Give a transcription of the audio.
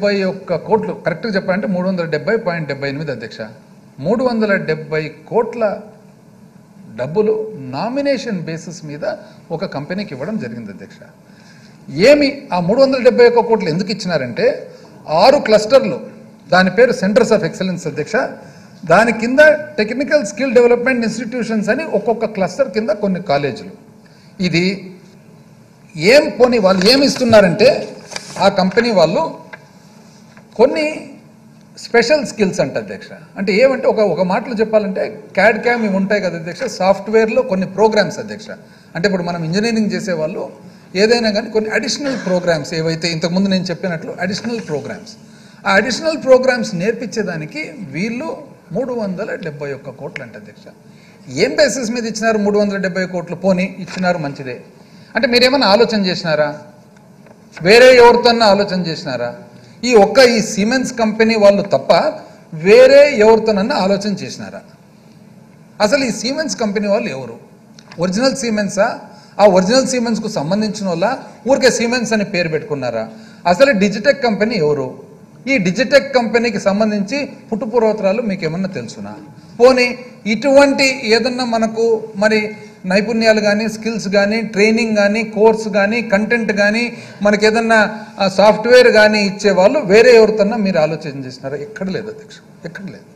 డెబ్బై ఒక్క కోట్లు కరెక్ట్గా చెప్పాలంటే మూడు వందల డెబ్బై పాయింట్ డెబ్బై ఎనిమిది అధ్యక్ష మూడు వందల డెబ్బై కోట్ల డబ్బులు నామినేషన్ బేసిస్ మీద ఒక కంపెనీకి ఇవ్వడం జరిగింది అధ్యక్ష ఏమి ఆ మూడు వందల డెబ్బై ఒక్క కోట్లు ఎందుకు ఇచ్చినారంటే ఆరు క్లస్టర్లు దాని పేరు సెంటర్స్ ఆఫ్ ఎక్సలెన్స్ అధ్యక్ష దాని కింద టెక్నికల్ స్కిల్ డెవలప్మెంట్ ఇన్స్టిట్యూషన్స్ అని ఒక్కొక్క క్లస్టర్ కింద కొన్ని కాలేజీలు ఇది ఏం పోనీ వాళ్ళు ఏమి ఇస్తున్నారంటే ఆ కంపెనీ వాళ్ళు కొన్ని స్పెషల్ స్కిల్స్ అంట అధ్యక్ష అంటే ఏమంటే ఒక ఒక మాటలో చెప్పాలంటే క్యాడ్ క్యామ్ ఇవి ఉంటాయి కదా అధ్యక్ష సాఫ్ట్వేర్లో కొన్ని ప్రోగ్రామ్స్ అధ్యక్ష అంటే ఇప్పుడు మనం ఇంజనీరింగ్ చేసే వాళ్ళు ఏదైనా కానీ కొన్ని అడిషనల్ ప్రోగ్రామ్స్ ఏవైతే ఇంతకుముందు నేను చెప్పినట్లు అడిషనల్ ప్రోగ్రామ్స్ ఆ అడిషనల్ ప్రోగ్రామ్స్ నేర్పించేదానికి వీళ్ళు మూడు వందల డెబ్బై ఒక్క కోట్లు అంట అధ్యక్ష ఏం బేసిస్ మీద ఇచ్చినారు మూడు వందల డెబ్బై కోట్లు పోనీ ఇచ్చినారు మంచిదే అంటే మీరేమైనా ఆలోచన చేసినారా వేరే ఎవరితోన్నా ఆలోచన చేసినారా ఈ ఒక్క ఈ సిమెన్స్ కంపెనీ వాళ్ళు తప్ప వేరే ఎవరితోనన్నా ఆలోచన చేసినారా అసలు ఈ సీమెన్స్ కంపెనీ వాళ్ళు ఎవరు ఒరిజినల్ సీమెన్సా ఆ ఒరిజినల్ సీమెన్స్కు సంబంధించిన వాళ్ళ ఊరికే సీమెన్స్ అని పేరు పెట్టుకున్నారా అసలు డిజిటెక్ కంపెనీ ఎవరు ఈ డిజిటెక్ కంపెనీకి సంబంధించి పుట్టుపూర్వోత్తరాలు మీకు ఏమన్నా తెలుసునా పోనీ ఇటువంటి ఏదన్నా మనకు మరి నైపుణ్యాలు కానీ స్కిల్స్ కానీ ట్రైనింగ్ కానీ కోర్స్ కానీ కంటెంట్ కానీ మనకి ఏదన్నా సాఫ్ట్వేర్ కానీ ఇచ్చే వాళ్ళు వేరే ఎవరితోన్నా మీరు ఆలోచన చేసినారా ఎక్కడ లేదు అధ్యక్ష ఎక్కడ లేదు